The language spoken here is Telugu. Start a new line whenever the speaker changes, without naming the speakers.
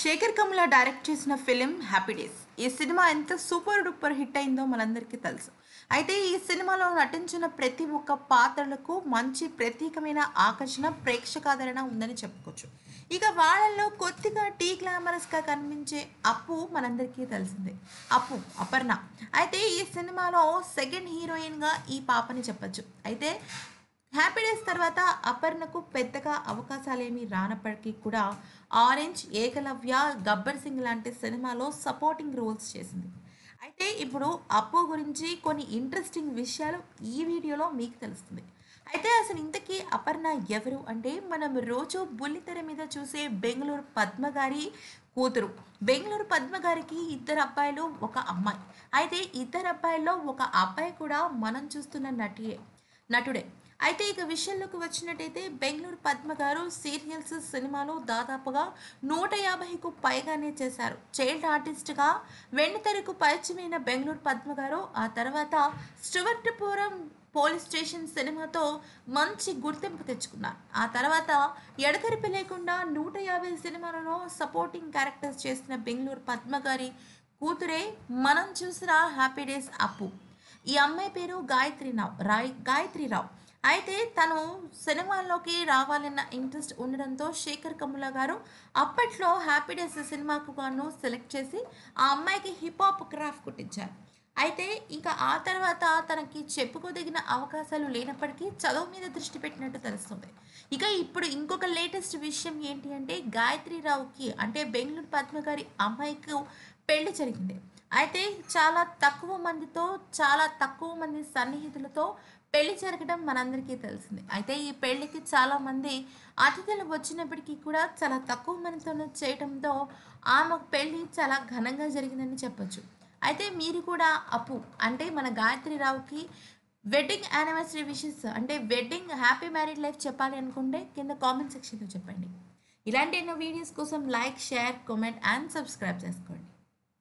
శేఖర్ కమల డైరెక్ట్ చేసిన ఫిలిం హ్యాపీ డేస్ ఈ సినిమా ఎంత సూపర్ డూపర్ హిట్ అయిందో మనందరికీ తెలుసు అయితే ఈ సినిమాలో నటించిన ప్రతి ఒక్క పాత్రలకు మంచి ప్రత్యేకమైన ఆకర్షణ ప్రేక్షకాదరణ ఉందని చెప్పుకోవచ్చు ఇక వాళ్ళల్లో కొద్దిగా టీ గ్లామరస్గా కనిపించే అప్పు మనందరికీ తెలిసిందే అప్పు అపర్ణ అయితే ఈ సినిమాలో సెకండ్ హీరోయిన్గా ఈ పాపని చెప్పొచ్చు అయితే హ్యాపీ డేస్ తర్వాత అపర్ణకు పెద్దగా అవకాశాలేమీ రానప్పటికీ కూడా ఆరెంజ్ ఏకలవ్య గబ్బర్ సింగ్ లాంటి సినిమాలో సపోర్టింగ్ రోల్స్ చేసింది అయితే ఇప్పుడు అప్పు గురించి కొన్ని ఇంట్రెస్టింగ్ విషయాలు ఈ వీడియోలో మీకు తెలుస్తుంది అయితే అసలు ఇంతకీ అపర్ణ ఎవరు అంటే మనం రోజు బుల్లితెర మీద చూసే బెంగళూరు పద్మ గారి కూతురు బెంగళూరు పద్మ గారికి ఇద్దరు అబ్బాయిలు ఒక అమ్మాయి అయితే ఇద్దరు అబ్బాయిల్లో ఒక అబ్బాయి కూడా మనం చూస్తున్న నటియే నటుడే అయితే ఇక విషయంలోకి వచ్చినట్టయితే బెంగళూరు పద్మ గారు సీరియల్స్ సినిమాలు దాదాపుగా నూట యాభైకు పైగానే చేశారు చైల్డ్ ఆర్టిస్ట్గా వెండితెరకు పరిచయమైన బెంగళూరు పద్మ గారు ఆ తర్వాత స్టువర్ట్పురం పోలీస్ స్టేషన్ సినిమాతో మంచి గుర్తింపు తెచ్చుకున్నారు ఆ తర్వాత ఎడతెరిపి లేకుండా నూట యాభై సినిమాలలో సపోర్టింగ్ క్యారెక్టర్స్ చేసిన బెంగళూరు పద్మ గారి కూతురే మనం చూసిన హ్యాపీ డేస్ అప్పు ఈ అమ్మాయి పేరు గాయత్రిరావు రాయ్ గాయత్రిరావు అయితే తను సినిమాల్లోకి రావాలన్న ఇంట్రెస్ట్ ఉండడంతో శేఖర్ కమ్ముల గారు అప్పట్లో హ్యాపీ డేస్ సినిమాకు గాను సెలెక్ట్ చేసి ఆ అమ్మాయికి హిప్ హాప్ క్రాఫ్ట్ కుట్టించారు అయితే ఇంకా ఆ తర్వాత తనకి చెప్పుకోదగిన అవకాశాలు లేనప్పటికీ చదువు మీద దృష్టి పెట్టినట్టు తెలుస్తుంది ఇక ఇప్పుడు ఇంకొక లేటెస్ట్ విషయం ఏంటి అంటే గాయత్రిరావుకి అంటే బెంగళూరు పద్మ గారి అమ్మాయికి పెళ్లి జరిగింది అయితే చాలా తక్కువ మందితో చాలా తక్కువ మంది సన్నిహితులతో పెళ్లి జరగడం మనందరికీ తెలిసింది అయితే ఈ పెళ్లికి చాలా మంది అతిథులు వచ్చినప్పటికీ కూడా చాలా తక్కువ మందితో చేయడంతో ఆమె పెళ్లి చాలా ఘనంగా జరిగిందని చెప్పొచ్చు అయితే మీరు కూడా అప్పు అంటే మన గాయత్రి రావుకి వెడ్డింగ్ యానివర్సరీ విషెస్ అంటే వెడ్డింగ్ హ్యాపీ మ్యారీడ్ లైఫ్ చెప్పాలి అనుకుంటే కింద కామెంట్ సెక్షన్లో చెప్పండి ఇలాంటి ఎన్నో వీడియోస్ కోసం like share comment and subscribe చేసుకోండి